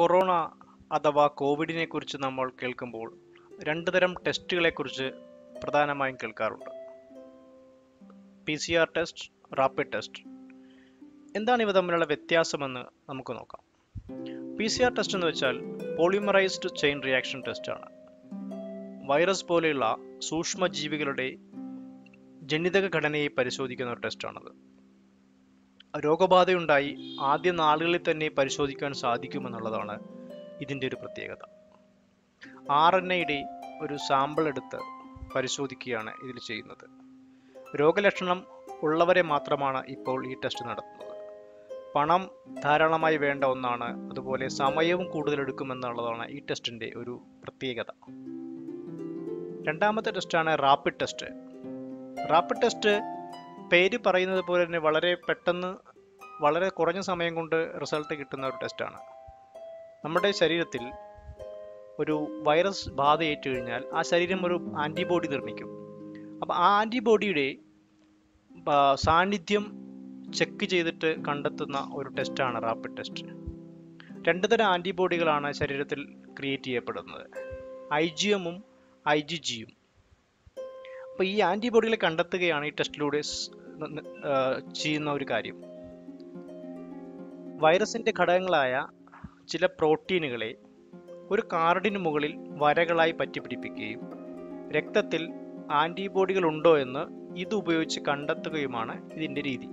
corona അഥവാ കോവിഡിനെ കുറിച്ച് നമ്മൾ കേൾക്കുമ്പോൾ രണ്ട് തരം ടെസ്റ്റുകളെ കുറിച്ച് പ്രധാനമായും കേൾക്കാറുണ്ട് P C R test rapid test എന്താണ് ഇവ തമ്മിലുള്ള വ്യത്യാസമെന്ന് നമുക്ക് നോക്കാം പി സി ആർ ടെസ്റ്റ് എന്ന് വെച്ചാൽ പോളിമറൈസ്ഡ് ചെയിൻ റിയാക്ഷൻ ടെസ്റ്റ് ആണ് വൈറസ് പോലെയുള്ള സൂക്ഷ്മജീവികളുടെ ജനിതക ഘടനയെ പരിശോധിക്കുന്ന ഒരു ടെസ്റ്റാണത് രോഗബാധയുണ്ടായി ആദ്യ നാളുകളിൽ തന്നെ പരിശോധിക്കാൻ സാധിക്കുമെന്നുള്ളതാണ് ഇതിൻ്റെ ഒരു പ്രത്യേകത ആർ എൻ എയുടെ ഒരു സാമ്പിൾ എടുത്ത് പരിശോധിക്കുകയാണ് ഇതിൽ ചെയ്യുന്നത് രോഗലക്ഷണം ഉള്ളവരെ മാത്രമാണ് ഇപ്പോൾ ഈ ടെസ്റ്റ് നടത്തുന്നത് പണം ധാരാളമായി വേണ്ട ഒന്നാണ് അതുപോലെ സമയവും കൂടുതൽ എടുക്കുമെന്നുള്ളതാണ് ഈ ടെസ്റ്റിൻ്റെ ഒരു പ്രത്യേകത രണ്ടാമത്തെ ടെസ്റ്റാണ് റാപ്പിഡ് ടെസ്റ്റ് റാപ്പിഡ് ടെസ്റ്റ് പേര് പറയുന്നത് പോലെ തന്നെ വളരെ പെട്ടെന്ന് വളരെ കുറഞ്ഞ സമയം കൊണ്ട് റിസൾട്ട് കിട്ടുന്ന ഒരു ടെസ്റ്റാണ് നമ്മുടെ ശരീരത്തിൽ ഒരു വൈറസ് ബാധ ഏറ്റു കഴിഞ്ഞാൽ ആ ശരീരം ഒരു ആൻറ്റിബോഡി നിർമ്മിക്കും അപ്പോൾ ആ ആൻറ്റിബോഡിയുടെ സാന്നിധ്യം ചെക്ക് ചെയ്തിട്ട് കണ്ടെത്തുന്ന ഒരു ടെസ്റ്റാണ് റാപ്പിഡ് ടെസ്റ്റ് രണ്ട് തരം ആൻറ്റിബോഡികളാണ് ശരീരത്തിൽ ക്രിയേറ്റ് ചെയ്യപ്പെടുന്നത് ഐ ജി എമ്മും ഐ ജി ജിയും അപ്പോൾ ഈ ആൻറ്റിബോഡികളെ കണ്ടെത്തുകയാണ് ഈ ടെസ്റ്റിലൂടെ ചെയ്യുന്ന ഒരു കാര്യം വൈറസിന്റെ ഘടകങ്ങളായ ചില പ്രോട്ടീനുകളെ ഒരു കാർഡിന് മുകളിൽ വരകളായി പറ്റിപ്പിടിപ്പിക്കുകയും രക്തത്തിൽ ആൻറ്റിബോഡികൾ ഉണ്ടോ എന്ന് ഇത് ഉപയോഗിച്ച് കണ്ടെത്തുകയുമാണ് ഇതിൻ്റെ രീതി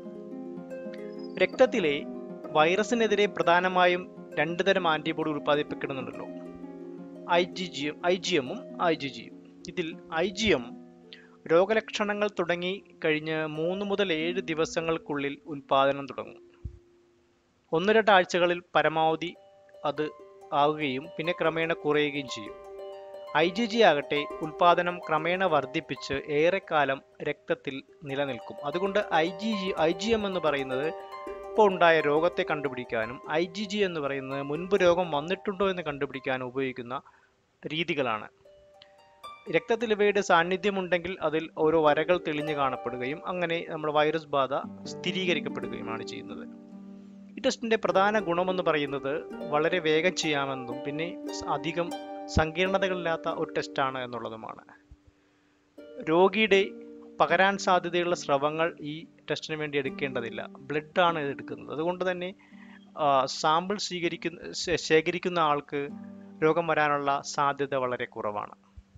രക്തത്തിലെ വൈറസിനെതിരെ പ്രധാനമായും രണ്ട് തരം ആൻറ്റിബോഡി ഉൽപ്പാദിപ്പിക്കണമെന്നുണ്ടല്ലോ I G G M I G എമ്മും ഐ ജി ജിയും ഇതിൽ ഐ ജി എം രോഗലക്ഷണങ്ങൾ തുടങ്ങി കഴിഞ്ഞ് മൂന്ന് മുതൽ ഏഴ് ദിവസങ്ങൾക്കുള്ളിൽ ഉൽപാദനം തുടങ്ങും ഒന്ന് രണ്ട് ആഴ്ചകളിൽ പരമാവധി അത് ആവുകയും പിന്നെ ക്രമേണ കുറയുകയും ചെയ്യും ഐ ജി ജി ആകട്ടെ ഉൽപാദനം ക്രമേണ വർദ്ധിപ്പിച്ച് ഏറെക്കാലം രക്തത്തിൽ നിലനിൽക്കും അതുകൊണ്ട് I G G I G M എന്ന് പറയുന്നത് ഇപ്പോൾ ഉണ്ടായ രോഗത്തെ കണ്ടുപിടിക്കാനും ഐ ജി ജി എന്ന് പറയുന്നത് മുൻപ് രോഗം വന്നിട്ടുണ്ടോ എന്ന് കണ്ടുപിടിക്കാനും ഉപയോഗിക്കുന്ന രീതികളാണ് രക്തത്തിൽ ഇവയുടെ സാന്നിധ്യമുണ്ടെങ്കിൽ അതിൽ ഓരോ വരകൾ തെളിഞ്ഞു കാണപ്പെടുകയും അങ്ങനെ നമ്മുടെ വൈറസ് ബാധ സ്ഥിരീകരിക്കപ്പെടുകയുമാണ് ചെയ്യുന്നത് ഈ ടെസ്റ്റിന്റെ പ്രധാന ഗുണമെന്ന് പറയുന്നത് വളരെ വേഗം ചെയ്യാമെന്നും പിന്നെ അധികം സങ്കീർണതകളില്ലാത്ത ഒരു ടെസ്റ്റാണ് എന്നുള്ളതുമാണ് രോഗിയുടെ പകരാൻ സാധ്യതയുള്ള സ്രവങ്ങൾ ഈ ടെസ്റ്റിന് വേണ്ടി എടുക്കേണ്ടതില്ല ബ്ലഡ് ആണ് ഇത് എടുക്കുന്നത് അതുകൊണ്ട് തന്നെ സാമ്പിൾ സ്വീകരിക്കുന്ന ശേഖരിക്കുന്ന ആൾക്ക് രോഗം വരാനുള്ള സാധ്യത വളരെ കുറവാണ്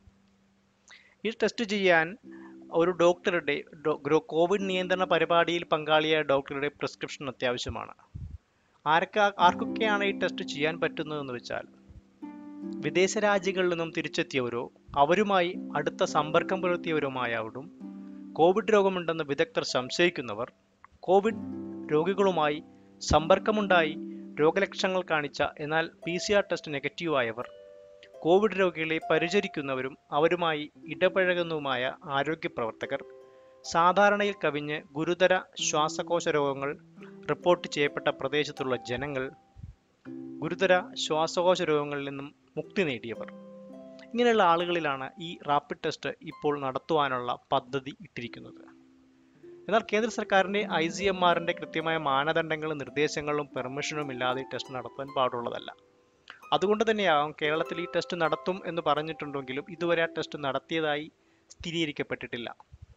ഈ ടെസ്റ്റ് ചെയ്യാൻ ഒരു ഡോക്ടറുടെ കോവിഡ് നിയന്ത്രണ പരിപാടിയിൽ പങ്കാളിയായ ഡോക്ടറുടെ പ്രിസ്ക്രിപ്ഷൻ അത്യാവശ്യമാണ് ആരൊക്കെ ആർക്കൊക്കെയാണ് ഈ ടെസ്റ്റ് ചെയ്യാൻ പറ്റുന്നതെന്ന് വെച്ചാൽ വിദേശ രാജ്യങ്ങളിൽ നിന്നും തിരിച്ചെത്തിയവരോ അവരുമായി അടുത്ത സമ്പർക്കം പുലർത്തിയവരുമായവരും കോവിഡ് രോഗമുണ്ടെന്ന് വിദഗ്ധർ സംശയിക്കുന്നവർ കോവിഡ് രോഗികളുമായി സമ്പർക്കമുണ്ടായി രോഗലക്ഷണങ്ങൾ കാണിച്ച എന്നാൽ പി സി ആർ ടെസ്റ്റ് നെഗറ്റീവായവർ കോവിഡ് രോഗികളെ പരിചരിക്കുന്നവരും അവരുമായി ഇടപഴകുന്നതുമായ ആരോഗ്യ പ്രവർത്തകർ സാധാരണയിൽ കവിഞ്ഞ് ഗുരുതര ശ്വാസകോശ രോഗങ്ങൾ റിപ്പോർട്ട് ചെയ്യപ്പെട്ട പ്രദേശത്തുള്ള ജനങ്ങൾ ഗുരുതര ശ്വാസകോശ രോഗങ്ങളിൽ നിന്നും മുക്തി നേടിയവർ ഇങ്ങനെയുള്ള ആളുകളിലാണ് ഈ റാപ്പിഡ് ടെസ്റ്റ് ഇപ്പോൾ നടത്തുവാനുള്ള പദ്ധതി ഇട്ടിരിക്കുന്നത് എന്നാൽ കേന്ദ്ര സർക്കാരിൻ്റെ ഐ സി എം ആറിൻ്റെ കൃത്യമായ മാനദണ്ഡങ്ങളും നിർദ്ദേശങ്ങളും പെർമിഷനും ഇല്ലാതെ ഈ ടെസ്റ്റ് നടത്താൻ പാടുള്ളതല്ല അതുകൊണ്ട് തന്നെയാകും കേരളത്തിൽ ഈ ടെസ്റ്റ് നടത്തും എന്ന് പറഞ്ഞിട്ടുണ്ടെങ്കിലും ഇതുവരെ ആ ടെസ്റ്റ് നടത്തിയതായി സ്ഥിരീകരിക്കപ്പെട്ടിട്ടില്ല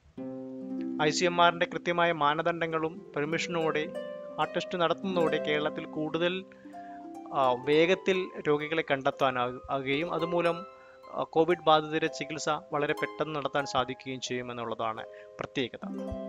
ഐ സി എം ആറിൻ്റെ കൃത്യമായ മാനദണ്ഡങ്ങളും പെർമിഷനോടെ ആ ടെസ്റ്റ് നടത്തുന്നതോടെ കേരളത്തിൽ കൂടുതൽ വേഗത്തിൽ രോഗികളെ കണ്ടെത്താനാകുകയും അതുമൂലം കോവിഡ് ബാധിതരുടെ ചികിത്സ വളരെ പെട്ടെന്ന് നടത്താൻ സാധിക്കുകയും ചെയ്യുമെന്നുള്ളതാണ് പ്രത്യേകത